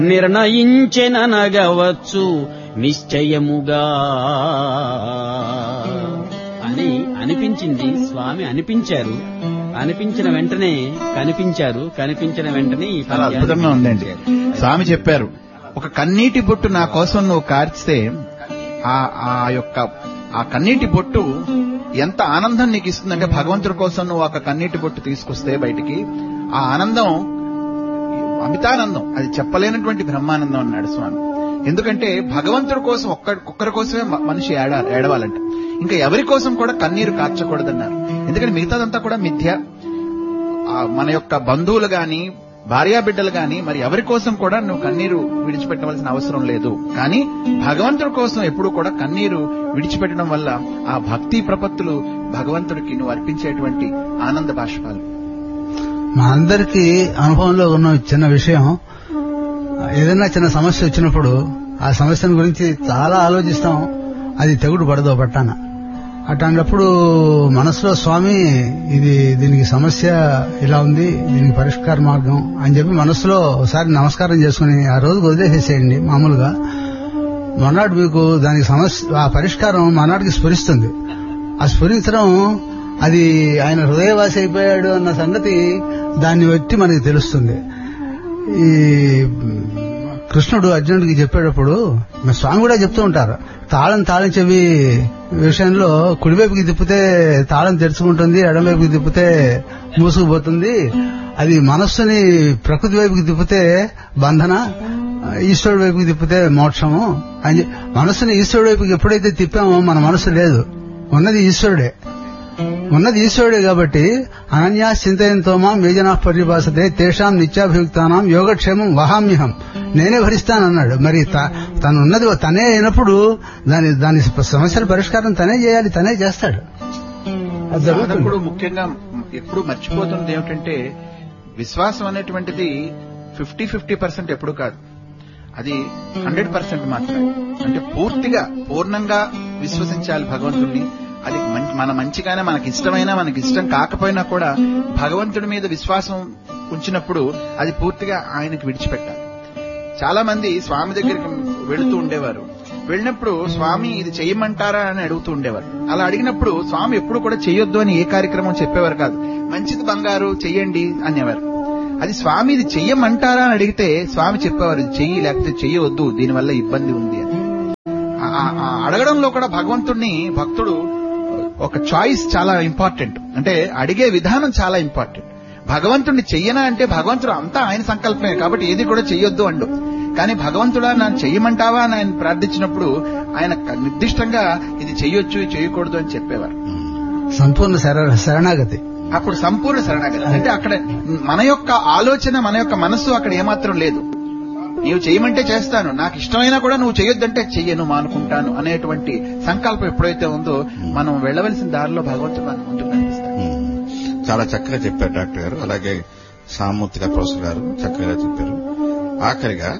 నిర్ణయించెననగవచ్చు నిశ్చయముగా అని అనిపించింది స్వామి అనిపించారు అనిపించిన వెంటనే కనిపించారు కనిపించిన వెంటనే ఈ చాలా పద్యాన్ని అద్భుతంగా ఉందండి రచించారు. స్వామి చెప్పారు ఒక కన్నీటి బొట్టు నా కోసం నువ్వు కార్చితే ఆ ఆ యొక్క ఆ కన్నీటి బొట్టు ఎంత ఆనందం నీకు ఇస్తుందంటే భగవంతుడి కోసం నువ్వు ఒక కన్నీటి బొట్టు తీసుకొస్తే బయటికి ఆ ఆనందం అమితానందం అది చెప్పలేనటువంటి బ్రహ్మానందం అన్నాడు స్వామి ఎందుకంటే భగవంతుడి కోసం ఒక్క ఒక్కరి కోసమే మ- మనిషి ఏడ ఏడవాలంట ఇంకా ఎవరి కోసం కూడా కన్నీరు కార్చకూడదన్నారు ఎందుకంటే మిగతాదంతా కూడా మిథ్య ఆ మన యొక్క బంధువులు గాని భార్యా బిడ్డలు గాని మరి ఎవరి కోసం కూడా నువ్వు కన్నీరు విడిచిపెట్టవలసిన అవసరం లేదు కానీ భగవంతుడి కోసం ఎప్పుడూ కూడా కన్నీరు విడిచిపెట్టడం వల్ల ఆ భక్తి ప్రపత్తులు భగవంతుడికి నువ్వు అర్పించేటువంటి ఆనంద బాష్పాలు మా అందరికీ అనుభవంలో ఉన్న చిన్న విషయం ఏదైనా చిన్న సమస్య వచ్చినప్పుడు ఆ సమస్యను గురించి చాలా ఆలోచిస్తాం అది తెగుడు పడదో పట్టాన అట్లాంటప్పుడు మనసులో స్వామి ఇది దీనికి సమస్య ఇలా ఉంది దీనికి పరిష్కార మార్గం అని చెప్పి మనసులో ఒకసారి నమస్కారం చేసుకుని ఆ రోజు వదిలేసేసేయండి మామూలుగా మర్నాడు మీకు దానికి సమస్య ఆ పరిష్కారం మర్నాటికి స్ఫురిస్తుంది ఆ స్ఫురించడం అది ఆయన హృదయవాసి అయిపోయాడు అన్న సంగతి దాన్ని బట్టి మనకి తెలుస్తుంది ఈ కృష్ణుడు అర్జునుడికి చెప్పేటప్పుడు మన స్వామి కూడా చెప్తూ ఉంటారు తాళం తాళం చెవి విషయంలో కుడివైపుకి తిప్పితే తాళం తెరుచుకుంటుంది ఎడమవైపుకి తిప్పితే మూసుకుపోతుంది అది మనస్సుని ప్రకృతి వైపుకి తిప్పితే బంధన ఈశ్వరుడి వైపుకి తిప్పితే మోక్షము అని చెప్- మనస్సుని ఈశ్వరుడి వైపుకి ఎప్పుడైతే తిప్పామో మన మనస్సు లేదు ఉన్నది ఈశ్వరుడే ఉన్నది ఈశ్వరుడే కాబట్టి అనన్యా చింతయంతో మాం వేజనా పర్యభాసతే తేషాం నిత్యాభియుక్తానాం యోగక్షేమం వహామ్యహం నేనే భరిస్తానన్నాడు మరి త- తను ఉన్నది తనే అయినప్పుడు దాని దాని సమస్యల పరిష్కారం తనే చేయాలి తనే చేస్తాడు అది జరుగుతుంది సాధకుడు ముఖ్యంగా ఎప్పుడు మర్చిపోతున్నది ఏమిటంటే విశ్వాసం అనేటువంటిది ఫిఫ్టీ ఫిఫ్టీ పర్సెంట్ ఎప్పుడు కాదు అది హండ్రెడ్ పర్సెంట్ మాత్రమే అంటే పూర్తిగా పూర్ణంగా విశ్వసించాలి భగవంతుడిని అది మం- మన మంచిగానే మనకి ఇష్టమైనా మనకి ఇష్టం కాకపోయినా కూడా భగవంతుడి మీద విశ్వాసం ఉంచినప్పుడు అది పూర్తిగా ఆయనకి విడిచిపెట్టాలి చాలా మంది స్వామి దగ్గరికి వెళుతూ ఉండేవారు వెళ్ళినప్పుడు స్వామి ఇది చెయ్యమంటారా అని అడుగుతూ ఉండేవారు అలా అడిగినప్పుడు స్వామి ఎప్పుడు కూడా చెయ్యొద్దు అని ఏ కార్యక్రమం చెప్పేవారు కాదు మంచిది బంగారు చెయ్యండి అనేవారు అది స్వామి ఇది చెయ్యమంటారా అని అడిగితే స్వామి చెప్పేవారు ఇది చెయ్యి లేకపోతే చెయ్యవద్దు దీనివల్ల ఇబ్బంది ఉంది అని ఆ- ఆ- ఆ అడగడంలో కూడా భగవంతుడిని భక్తుడు ఒక చాయిస్ చాలా ఇంపార్టెంట్ అంటే అడిగే విధానం చాలా ఇంపార్టెంట్ భగవంతుడిని చెయ్యనా అంటే భగవంతుడు అంతా ఆయన సంకల్పమే కాబట్టి ఏది కూడా చెయ్యొద్దు అండు కానీ భగవంతుడా నన్ను చెయ్యమంటావా అని ఆయన ప్రార్థించినప్పుడు ఆయన క- నిర్దిష్టంగా ఇది చెయ్యొచ్చు ఇది చేయకూడదు అని చెప్పేవారు సంపూర్ణ శర- శరణాగతి అప్పుడు సంపూర్ణ శరణాగతి అంటే అక్కడ మన యొక్క ఆలోచన మన యొక్క మనస్సు అక్కడ ఏమాత్రం లేదు నీవు చేయమంటే చేస్తాను నాకు ఇష్టమైనా కూడా నువ్వు చేయొద్దంటే చెయ్యను మానుకుంటాను అనేటువంటి సంకల్పం ఎప్పుడైతే ఉందో మనం వెళ్ళవలసిన దారిలో భగవంతుడు మన ముందుకు నడిపిస్తాడు ఉమ్. చాలా చక్కగా చెప్పారు డాక్టర్ గారు అలాగే సామూర్తి గారు ప్రొఫెసర్ గారు చక్కగా చెప్పారు ఆఖరిగా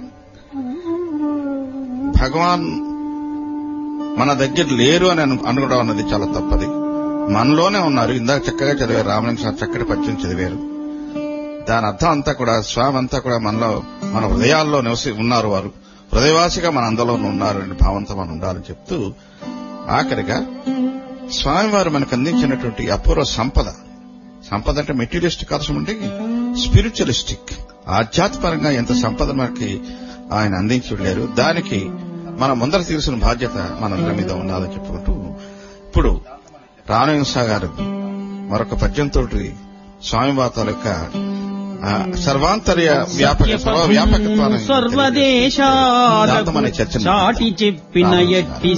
భగవాన్ మన దగ్గర లేరు అని అను- అనుకోవడం అన్నది చాలా తప్పది మనలోనే ఉన్నారు ఇందాక చక్కగా చదివారు రామలింగ స్వామి చక్కటి పద్యం చదివారు దాని అర్థం అంతా కూడా స్వామి అంతా కూడా మనలో మన హృదయాల్లో నివసి ఉన్నారు వారు హృదయవాసిగా మన అందరిలోనూ ఉన్నారు అనే భావంతో మనం ఉండాలని చెప్తూ ఆఖరిగా స్వామివారు మనకు అందించినటువంటి అపూర్వ సంపద సంపద అంటే మెటీరియలిస్టిక్ అర్థం ఉంటే స్పిరిచువలిస్టిక్ ఆధ్యాత్మపరంగా ఎంత సంపద మనకి ఆయన అందించి వెళ్ళారు దానికి మన ముందర తీర్చిన బాధ్యత మనందరి మీద ఉన్నదని చెప్పుకుంటూ ఇప్పుడు రాణహింస గారు మరొక పద్యంతో స్వామివాతాల యొక్క ఆ, సర్వాంతర్య వ్యాపక సర్వ వ్యాపకత్వాన్ని దాంతో సర్వదేశాలకు మన చర్చను చాటి చెప్పిన ఎట్టి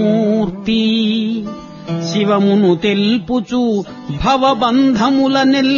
సత్యమూర్తి శివమును తెల్పుచు భవబంధముల నెల్